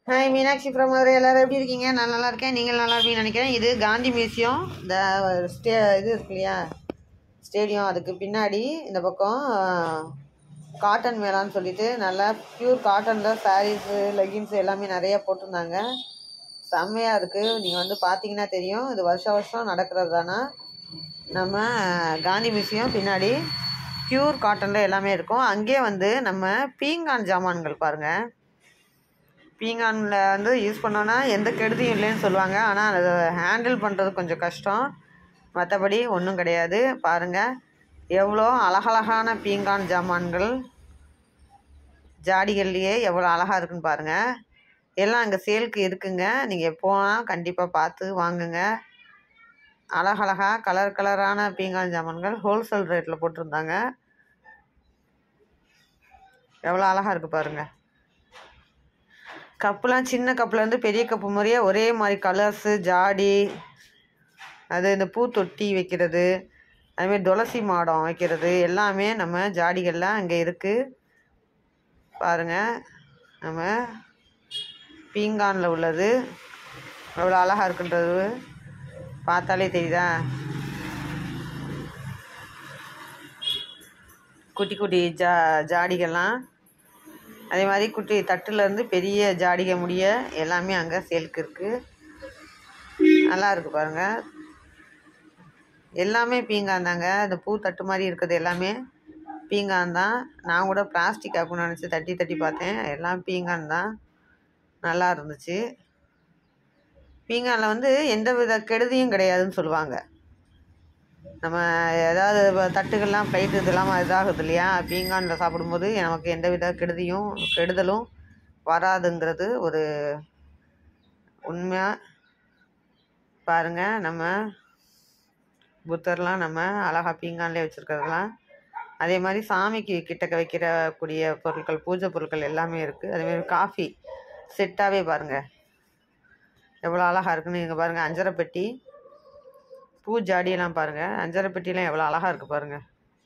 hi Meenakshi from Madurai எல்லோரும் எப்படி இருக்கீங்க நான் நல்லா இருக்கேன் நீங்கள் நல்லா இருப்பீங்கன்னு நினைக்கிறேன் இது காந்தி மியூசியம் இந்த ஸ்டே இது இருக்கு இல்லையா ஸ்டேடியம் அதுக்கு பின்னாடி இந்த பக்கம் காட்டன் மேளான்னு சொல்லிட்டு நல்லா பியூர் காட்டனில் சாரீஸு லெகின்ஸு எல்லாமே நிறைய போட்டிருந்தாங்க செம்மையாக இருக்குது நீங்கள் வந்து பார்த்தீங்கன்னா தெரியும் இது வருஷம் வருஷம் நடக்கிறது தானே நம்ம காந்தி மியூசியம் பின்னாடி பியூர் காட்டனில் எல்லாமே இருக்கும் அங்கேயே வந்து நம்ம பீங்கான் ஜாமான்கள் பாருங்கள் பீங்கானில் வந்து யூஸ் பண்ணோன்னா எந்த கெடுதியும் இல்லைன்னு சொல்லுவாங்க ஆனால் அதை ஹேண்டில் பண்ணுறது கொஞ்சம் கஷ்டம் மற்றபடி ஒன்றும் கிடையாது பாருங்கள் எவ்வளோ அழகழகான பீங்கான் ஜாமான்கள் ஜாடிகள்லையே எவ்வளோ அழகாக இருக்குன்னு பாருங்கள் எல்லாம் அங்கே சேலுக்கு இருக்குங்க நீங்கள் போனால் கண்டிப்பாக பார்த்து வாங்குங்க அழகழகா கலர் கலரான பீங்கான் ஜாமான்கள் ஹோல்சேல் ரேட்டில் போட்டிருந்தாங்க எவ்வளோ அழகாக இருக்குது பாருங்கள் கப்புலாம் சின்ன கப்புலேருந்து பெரிய கப்பு மாதிரியே ஒரே மாதிரி கலர்ஸு ஜாடி அது இந்த பூ தொட்டி வைக்கிறது அதுமாரி துளசி மாடம் வைக்கிறது எல்லாமே நம்ம ஜாடிகளில் அங்கே இருக்குது பாருங்கள் நம்ம பீங்கானில் உள்ளது எவ்வளோ அழகாக இருக்குன்றது பார்த்தாலே தெரியுதா குட்டி குட்டி ஜா ஜாடிகள்லாம் அதே மாதிரி குட்டி தட்டுலேருந்து பெரிய ஜாடிகை முடிய எல்லாமே அங்கே சேலுக்கு இருக்குது நல்லா இருக்குது பாருங்கள் எல்லாமே பீங்கான் தாங்க இந்த பூ தட்டு மாதிரி இருக்கிறது எல்லாமே பீங்கான் தான் நான் கூட பிளாஸ்டிக் ஆப்புன்னு நினச்சி தட்டி தட்டி பார்த்தேன் எல்லாம் பீங்கான் தான் நல்லா இருந்துச்சு பீங்கானில் வந்து எந்த வித கெடுதியும் கிடையாதுன்னு சொல்லுவாங்க நம்ம ஏதாவது வ- தட்டுகள்லாம் பிளேட்டு இதெல்லாம் இதாகுது இல்லையா பீங்கானில் சாப்பிடும்போது நமக்கு எந்த வித கெடுதியும் கெடுதலும் வராதுங்கிறது ஒரு உண்மை பாருங்கள் நம்ம புத்தர்லாம் நம்ம அழகா பீங்கான்லேயே வச்சுருக்கிறதெல்லாம் அதே மாதிரி சாமிக்கு கிட்டக்க வைக்கிறக்கூடிய பொருட்கள் பூஜை பொருட்கள் எல்லாமே இருக்குது அதேமாதிரி காஃபி செட்டாகவே பாருங்கள் எவ்வளோ அழகாக இருக்குன்னு இங்கே பாருங்கள் அஞ்சரை பெட்டி பூ ஜாடியெல்லாம் பாருங்கள் அஞ்சரை பெட்டிலாம் எவ்வளோ அழகாக இருக்குது பாருங்கள்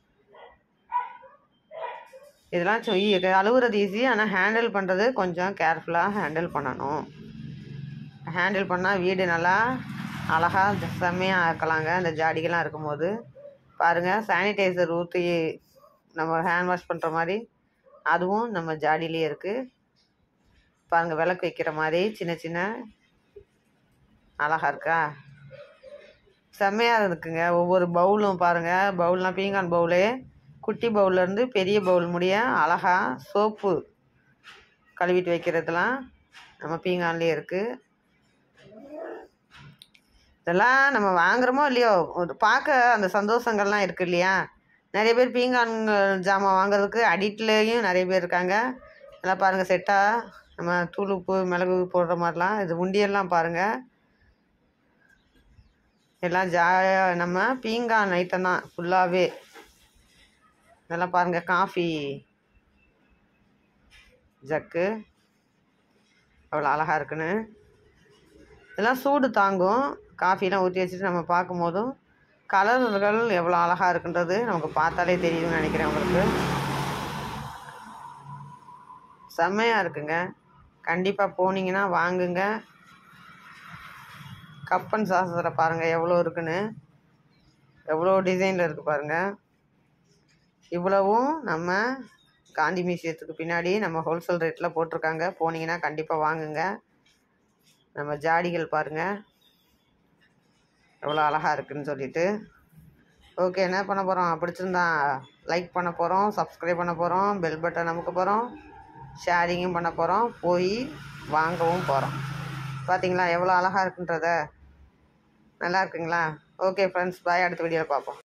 இதெல்லாம் சொ ஈ- அழுவுறது ஈஸி ஆனால் ஹேண்டில் பண்ணுறது கொஞ்சம் கேர்ஃபுல்லாக ஹேண்டில் பண்ணணும் ஹேண்டில் பண்ணால் வீடு நல்லா அழகாக செம்மையாக ஆக்கலாங்க அந்த ஜாடிகள்லாம் இருக்கும்போது பாருங்கள் சானிடைசர் ஊற்றி நம்ம ஹேண்ட் வாஷ் பண்ணுற மாதிரி அதுவும் நம்ம ஜாடியிலே இருக்குது பாருங்கள் விளக்கு வைக்கிற மாதிரி சின்ன சின்ன அழகாக இருக்கா செம்மையாக இருக்குங்க ஒவ்வொரு பவுலும் பாருங்கள் பவுல்லாம் பீங்கான் பவுலு குட்டி பவுல்லேருந்து பெரிய பவுல் முடிய அழகாக சோப்பு கழுவிட்டு வைக்கிறதுலாம் நம்ம பீங்கான்லேயே இருக்குது இதெல்லாம் நம்ம வாங்குறோமோ இல்லையோ ஒரு பார்க்க அந்த சந்தோஷங்கள்லாம் இருக்குது இல்லையா நிறைய பேர் பீங்கான் ஜாமான் வாங்குறதுக்கு அடிக்ட்லேயும் நிறைய பேர் இருக்காங்க இதெல்லாம் பாருங்கள் செட்டாக நம்ம தூள் உப்பு மிளகு போடுற மாதிரிலாம் இது உண்டியெல்லாம் பாருங்கள் எல்லாம் ஜா நம்ம பீங்கான் ஐட்டம் தான் ஃபுல்லாகவே இதெல்லாம் பாருங்கள் காஃபி ஜக்கு அவ்வளோ அழகாக இருக்குன்னு இதெல்லாம் சூடு தாங்கும் காஃபிலாம் ஊற்றி வச்சுட்டு நம்ம பார்க்கும்போதும் கலர்கள் எவ்வளோ அழகாக இருக்குன்றது நமக்கு பார்த்தாலே தெரியுதுன்னு நினைக்கிறேன் உங்களுக்கு செம்மையாக இருக்குங்க கண்டிப்பாக போனீங்கன்னா வாங்குங்க கப்பன் சாஸ்திரம் பாருங்கள் எவ்வளோ இருக்குன்னு எவ்வளோ டிசைனில் இருக்குது பாருங்கள் இவ்வளவும் நம்ம காந்தி மியூசியத்துக்கு பின்னாடி நம்ம ஹோல்சேல் ரேட்டில் போட்டிருக்காங்க போனீங்கன்னா கண்டிப்பாக வாங்குங்க நம்ம ஜாடிகள் பாருங்கள் எவ்வளோ அழகாக இருக்குன்னு சொல்லிட்டு ஓகே என்ன பண்ண போகிறோம் பிடிச்சிருந்தா லைக் பண்ண போகிறோம் சப்ஸ்கிரைப் பண்ண போகிறோம் பெல் பட்டன் நமக்கு போகிறோம் ஷேரிங்கும் பண்ண போகிறோம் போய் வாங்கவும் போகிறோம் பார்த்தீங்களா எவ்வளோ அழகாக இருக்குன்றத நல்லா இருக்குங்களா ஓகே ஃப்ரெண்ட்ஸ் பாய் அடுத்த வீடியோவில் பார்ப்போம்